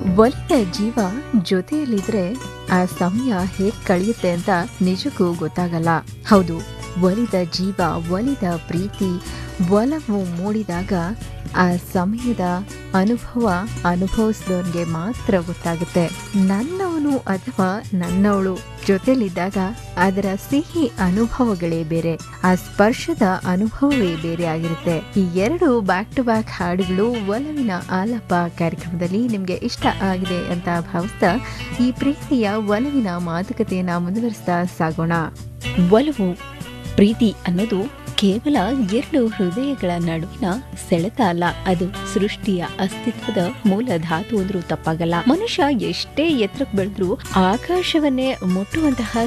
ಒಲಿದ ಜೀವ ಜೊತೆಯಲ್ಲಿದ್ರೆ ಆ ಸಮಯ ಹೇಗ್ ಕಳೆಯುತ್ತೆ ಅಂತ ನಿಜಕ್ಕೂ ಗೊತ್ತಾಗಲ್ಲ ಹೌದು ಒಲಿದ ಜೀವ ಒಲಿದ ಪ್ರೀತಿ ಒಲವು ಮೂಡಿದಾಗ ಆ ಸಮಯದ ಅನುಭವ ಅನುಭವಿಸಿದವನಿಗೆ ಮಾತ್ರ ಗೊತ್ತಾಗುತ್ತೆ ನನ್ನವನು ಅಥವಾ ನನ್ನವಳು ಜೊತೆಲಿದ್ದಾಗ ಅದರ ಸಿಹಿ ಅನುಭವಗಳೇ ಬೇರೆ ಆ ಸ್ಪರ್ಶದ ಅನುಭವವೇ ಬೇರೆ ಆಗಿರುತ್ತೆ ಈ ಎರಡು ಬ್ಯಾಕ್ ಟು ಬ್ಯಾಕ್ ಹಾಡುಗಳು ಒಲವಿನ ಆಲಪ ಕಾರ್ಯಕ್ರಮದಲ್ಲಿ ನಿಮ್ಗೆ ಇಷ್ಟ ಆಗಿದೆ ಅಂತ ಭಾವಿಸ್ತಾ ಈ ಪ್ರೀತಿಯ ಒಲವಿನ ಮಾತುಕತೆಯನ್ನ ಮುಂದುವರಿಸ್ತಾ ಸಾಗೋಣ ಒಲವು ಪ್ರೀತಿ ಅನ್ನೋದು ಕೇವಲ ಎರಡು ಹೃದಯಗಳ ನಡುವಿನ ಸೆಳೆತ ಅಲ್ಲ ಅದು ಸೃಷ್ಟಿಯ ಅಸ್ತಿತ್ವದ ಮೂಲ ಧಾತು ಅಂದ್ರೂ ತಪ್ಪಾಗಲ್ಲ ಮನುಷ್ಯ ಎಷ್ಟೇ ಎತ್ತರಕ್ಕೆ ಬೆಳೆದ್ರೂ ಆಕಾಶವನ್ನೇ ಮುಟ್ಟುವಂತಹ